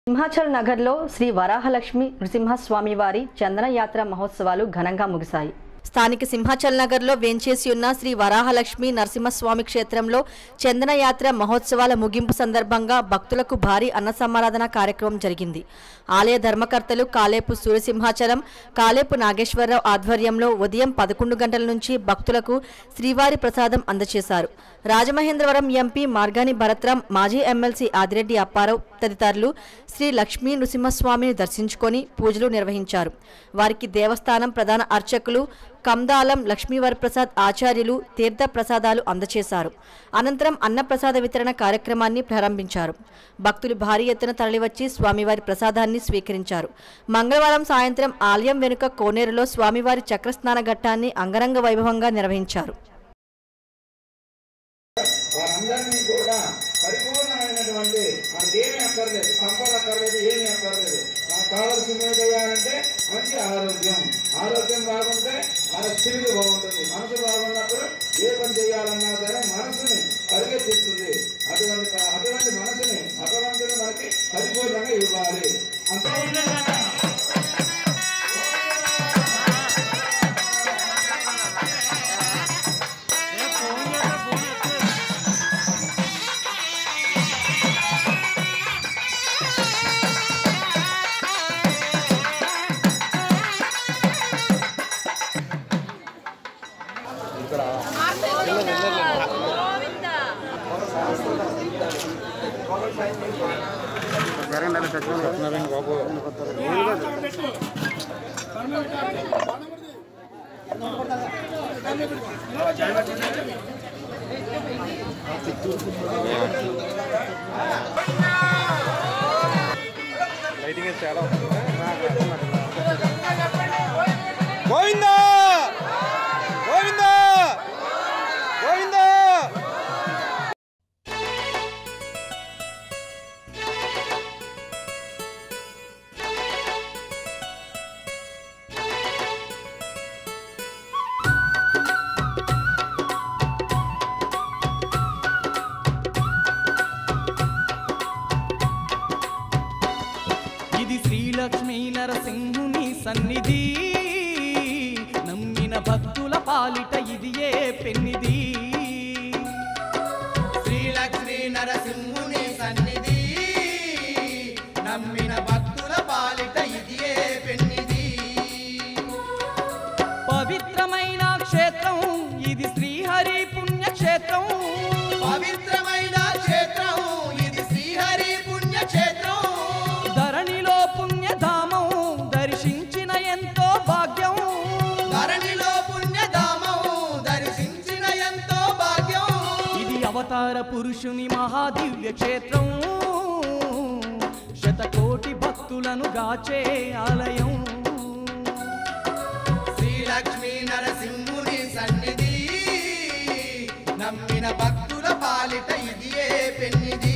సింహాచల్ నగర్లో శ్రీ వరాహలక్ష్మి నృసింహస్వామి వారి చందన యాత్ర మహోత్సవాలు ఘనంగా ముగిశాయి స్థానిక సింహాచల్ నగర్లో వేంచేసి ఉన్న శ్రీ వరాహలక్ష్మి నరసింహస్వామి క్షేత్రంలో చందన యాత్ర మహోత్సవాల ముగింపు సందర్భంగా భక్తులకు భారీ అన్న సమారాధన కార్యక్రమం జరిగింది ఆలయ ధర్మకర్తలు కాలేపు సూర్యసింహాచలం కాలేపు నాగేశ్వరరావు ఆధ్వర్యంలో ఉదయం పదకొండు గంటల నుంచి భక్తులకు శ్రీవారి ప్రసాదం అందజేశారు రాజమహేంద్రవరం ఎంపీ మార్గాని భరత్రాం మాజీ ఎమ్మెల్సీ ఆదిరెడ్డి అప్పారావు తదితరులు శ్రీ లక్ష్మీ నృసింహస్వామిని దర్శించుకొని పూజలు నిర్వహించారు వారికి దేవస్థానం ప్రధాన అర్చకులు కందాలం లక్ష్మీవరప్రసాద్ ఆచార్యులు తీర్థ ప్రసాదాలు అందజేశారు అనంతరం అన్నప్రసాద వితరణ కార్యక్రమాన్ని ప్రారంభించారు భక్తులు భారీ ఎత్తున తరలివచ్చి స్వామివారి ప్రసాదాన్ని స్వీకరించారు మంగళవారం సాయంత్రం ఆలయం వెనుక కోనేరులో స్వామివారి చక్రస్నాన ఘట్టాన్ని అంగరంగ వైభవంగా నిర్వహించారు వారందరినీ కూడా పరిపూర్ణమైనటువంటి మనకి ఏమీ అక్కర్లేదు సంపద అక్కర్లేదు ఏమీ అక్కర్లేదు మనకు కావాల్సింది ఏంటంటే మంచి ఆరోగ్యం ఆరోగ్యం బాగుంటే మన స్థితి బాగుంటుంది మనసు బాగున్నప్పుడు ఏ పని చేయాలన్నా సరే మనసుని పరిగెత్తిస్తుంది అటువంటి అటువంటి మనసుని భగవంతుడు మనకి పరిపూర్ణంగా ఇవ్వాలి అంతే గోవిందా గోవిందా గోవిందా ఇది శ్రీలక్ష్మీ నరసింహుని సన్నిధి నమ్మిన భక్తుల పాలిట ఇది ఏ పెన్నిది శ్రీలక్ష్మీ నరసింహుని సన్నిధి నమ్మిన భక్తుల పాలిట ఇది ఏ పెన్నిది పవిత్రమైన క్షేత్రం ఇది శ్రీహరి పుణ్యక్షేత్రం పవిత్రమైన క్షేత్రం ఇది శ్రీహరి పుణ్యక్షేత్రం ధరణిలో పుణ్యధామం దర్శించిన ఎంతో భాగ్యం ధరణిలో పుణ్యధామం దర్శించిన ఎంతో భాగ్యం ఇది అవతార పురుషుని మహాదివ్య క్షేత్రం శతకోటి భక్తులను గాచే ఆలయం శ్రీలక్ష్మీ నరసింహుని సన్నిధి నమ్మిన భక్తుల పాలిట ఇది ఏ పెన్నిది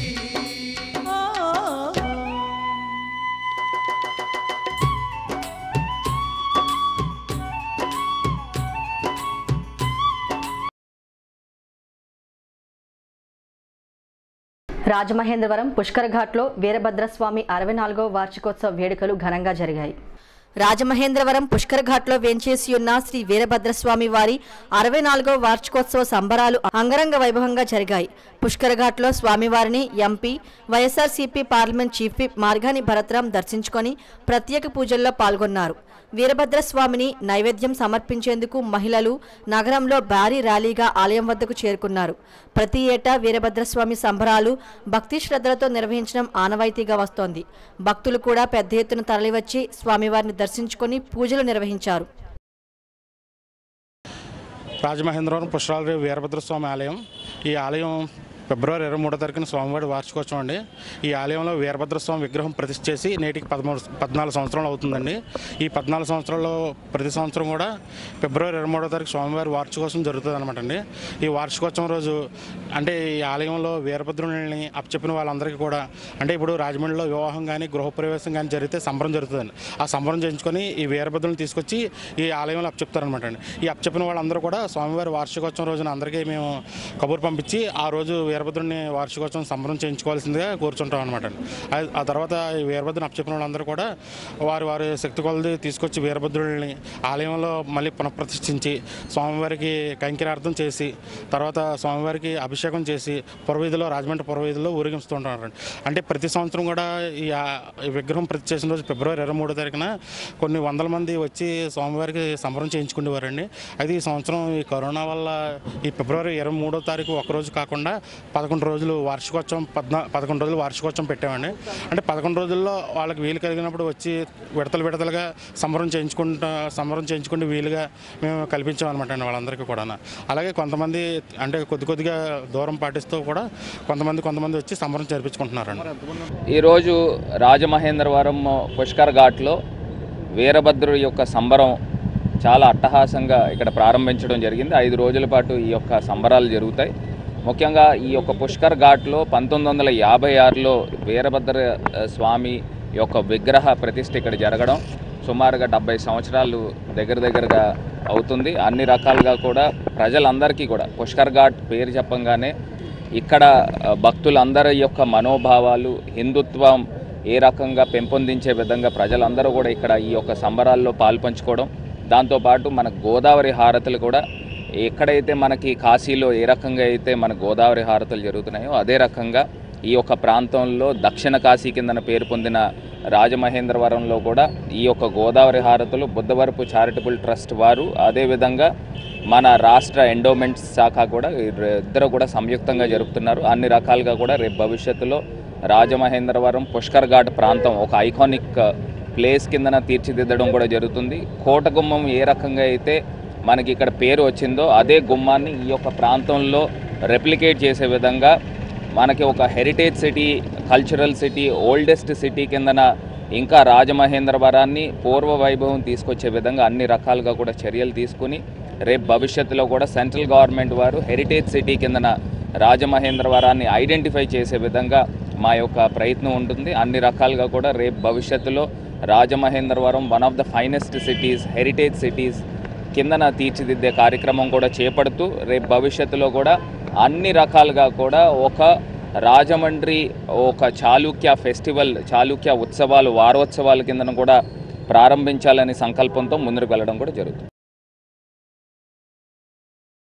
రాజమహేంద్రవరం పుష్కర్ ఘాట్లో వీరభద్రస్వామి అరవై నాలుగవ వార్షికోత్సవ వేడుకలు ఘనంగా జరిగాయి రాజమహేంద్రవరం పుష్కర్ ఘాట్లో వేంచేసి ఉన్న శ్రీ వీరభద్రస్వామి వారి అరవై నాలుగవ వార్షికోత్సవ సంబరాలు అంగరంగ వైభవంగా జరిగాయి పుష్కర్ ఘాట్లో స్వామివారిని MP YSRCP parliament chief whip Margani Bharatram దర్శించుకొని ప్రత్యేక పూజల్లో పాల్గొన్నారు వీరభద్రస్వామిని నైవేద్యం సమర్పించేందుకు మహిళలు నగరంలో భారీ ర్యాలీగా ఆలయం వద్దకు చేరుకున్నారు ప్రతి ఏటా వీరభద్రస్వామి సంబరాలు భక్తి శ్రద్ధలతో నిర్వహించడం ఆనవాయితీగా వస్తోంది భక్తులు కూడా పెద్ద ఎత్తున తరలివచ్చి స్వామివారిని దర్శించుకొని పూజలు నిర్వహించారు రాజమహేంద్రవరం పుష్కరాల వీరభద్రస్వామి ఆలయం ఈ ఆలయం ఫిబ్రవరి ఇరవై మూడో తారీఖున స్వామివారి వార్షికోత్సవం అండి ఈ ఆలయంలో వీరభద్రస్వామి విగ్రహం ప్రతిష్ఠ చేసి నేటికి పదమూడు పద్నాలుగు సంవత్సరాలు అవుతుందండి ఈ పద్నాలుగు సంవత్సరాల్లో ప్రతి సంవత్సరం కూడా ఫిబ్రవరి ఇరవై మూడో తారీఖు స్వామివారి వార్షికోత్సవం జరుగుతుంది అనమాట అండి ఈ వార్షికోత్సవం రోజు అంటే ఈ ఆలయంలో వీరభద్రుని అప్పచెప్పిన వాళ్ళందరికీ కూడా అంటే ఇప్పుడు రాజమండ్రిలో వివాహం కానీ గృహప్రవేశం కానీ జరిగితే సంబరం జరుగుతుందండి ఆ సంబరం చేయించుకొని ఈ వీరభద్రుని తీసుకొచ్చి ఈ ఆలయంలో అప్పచెప్తారనమాట అండి ఈ అప్పచెప్పిన వాళ్ళందరూ కూడా స్వామివారి వార్షికోత్సవం రోజున అందరికీ మేము కబురు పంపించి ఆ రోజు వీరభద్రుడిని వార్షికోత్సవం సంబరం చేయించుకోవాల్సిందిగా కూర్చుంటాం అనమాట ఆ తర్వాత ఈ వీరభద్రుని అప్పచెప్పిన వాళ్ళందరూ కూడా వారి వారి శక్తి కొలది తీసుకొచ్చి వీరభద్రుడిని ఆలయంలో మళ్ళీ పునఃప్రతిష్ఠించి స్వామివారికి కైంకర్యార్థం చేసి తర్వాత స్వామివారికి అభిషేకం చేసి పురవీధిలో రాజమండ్రి పురవీధిలో ఊరేగిస్తుంటారు అంటే ప్రతి సంవత్సరం కూడా ఈ ఆ- ఈ విగ్రహం ప్రతి చేసిన రోజు ఫిబ్రవరి ఇరవై మూడో తారీఖున కొన్ని వందల మంది వచ్చి స్వామివారికి సంబరం చేయించుకునేవారండి అయితే ఈ సంవత్సరం ఈ కరోనా వల్ల ఈ ఫిబ్రవరి ఇరవై మూడో తారీఖు ఒక రోజు కాకుండా పదకొండు రోజులు వార్షికోత్సవం పద్నా పదకొండు రోజులు వార్షికోత్సవం పెట్టామండి అంటే పదకొండు రోజుల్లో వాళ్ళకి వీలు కలిగినప్పుడు వచ్చి విడతలు విడతలుగా సంబరం చేయించుకుంటా సంబరం చేయించుకుంటే వీలుగా మేము కల్పించాం అనమాట అండి వాళ్ళందరికీ కూడా అలాగే కొంతమంది అంటే కొద్ది కొద్దిగా దూరం పాటిస్తూ కూడా కొంతమంది కొంతమంది వచ్చి సంబరం జరిపించుకుంటున్నారండి ఈరోజు రాజమహేంద్రవరం పుష్కర్ ఘాట్లో వీరభద్రుడి యొక్క సంబరం చాలా అట్టహాసంగా ఇక్కడ ప్రారంభించడం జరిగింది ఐదు రోజుల పాటు ఈ యొక్క సంబరాలు జరుగుతాయి ముఖ్యంగా ఈ యొక్క పుష్కర్ ఘాట్లో పంతొమ్మిది వందల యాభై ఆరులో వీరభద్ర ఆ, స్వామి యొక్క విగ్రహ ప్రతిష్ఠ ఇక్కడ జరగడం సుమారుగా డెబ్బై సంవత్సరాలు దగ్గర దగ్గరగా అవుతుంది అన్ని రకాలుగా కూడా ప్రజలందరికీ కూడా పుష్కర్ ఘాట్ పేరు చెప్పంగానే ఇక్కడ ఆ, భక్తులందరి యొక్క మనోభావాలు హిందుత్వం ఏ రకంగా పెంపొందించే విధంగా ప్రజలందరూ కూడా ఇక్కడ ఈ యొక్క సంబరాల్లో పాల్పంచుకోవడం దాంతోపాటు మన గోదావరి హారతులు కూడా ఎక్కడైతే మనకి కాశీలో ఏ రకంగా అయితే మన గోదావరి హారతులు జరుగుతున్నాయో అదే రకంగా ఈ యొక్క ప్రాంతంలో దక్షిణ కాశీ కిందన పేరు పొందిన రాజమహేంద్రవరంలో కూడా ఈ యొక్క గోదావరి హారతులు బుద్ధవరపు చారిటబుల్ ట్రస్ట్ వారు అదేవిధంగా మన రాష్ట్ర ఎండోమెంట్స్ శాఖ కూడా ఇద్దరు కూడా సంయుక్తంగా జరుపుతున్నారు అన్ని రకాలుగా కూడా రేపు భవిష్యత్తులో రాజమహేంద్రవరం పుష్కర్ ఘాట్ ప్రాంతం ఒక ఐకానిక్ ప్లేస్ కిందన తీర్చిదిద్దడం కూడా జరుగుతుంది కోట గుమ్మం ఏ రకంగా అయితే మనకి ఇక్కడ పేరు వచ్చిందో అదే గుమ్మాన్ని ఈ యొక్క ప్రాంతంలో రెప్లికేట్ చేసే విధంగా మనకి ఒక heritage city cultural city oldest city కిందన ఇంకా రాజమహేంద్రవరాన్ని పూర్వ వైభవం తీసుకొచ్చే విధంగా అన్ని రకాలుగా కూడా చర్యలు తీసుకుని రేపు భవిష్యత్తులో కూడా సెంట్రల్ గవర్నమెంట్ వారు హెరిటేజ్ సిటీ కిందన రాజమహేంద్రవరాన్ని ఐడెంటిఫై చేసే విధంగా మా యొక్క ప్రయత్నం ఉంటుంది అన్ని రకాలుగా కూడా రేపు భవిష్యత్తులో Rajamahendravaram one of the finest cities heritage cities కిందన తీర్చిదిద్దే కార్యక్రమం కూడా చేపడుతూ రేపు భవిష్యత్తులో కూడా అన్ని రకాలుగా కూడా ఒక రాజమండ్రి ఒక చాళుక్య ఫెస్టివల్ చాళుక్య ఉత్సవాలు వారోత్సవాల కిందన కూడా ప్రారంభించాలనే సంకల్పంతో ముందుకు వెళ్ళడం కూడా జరుగుతుంది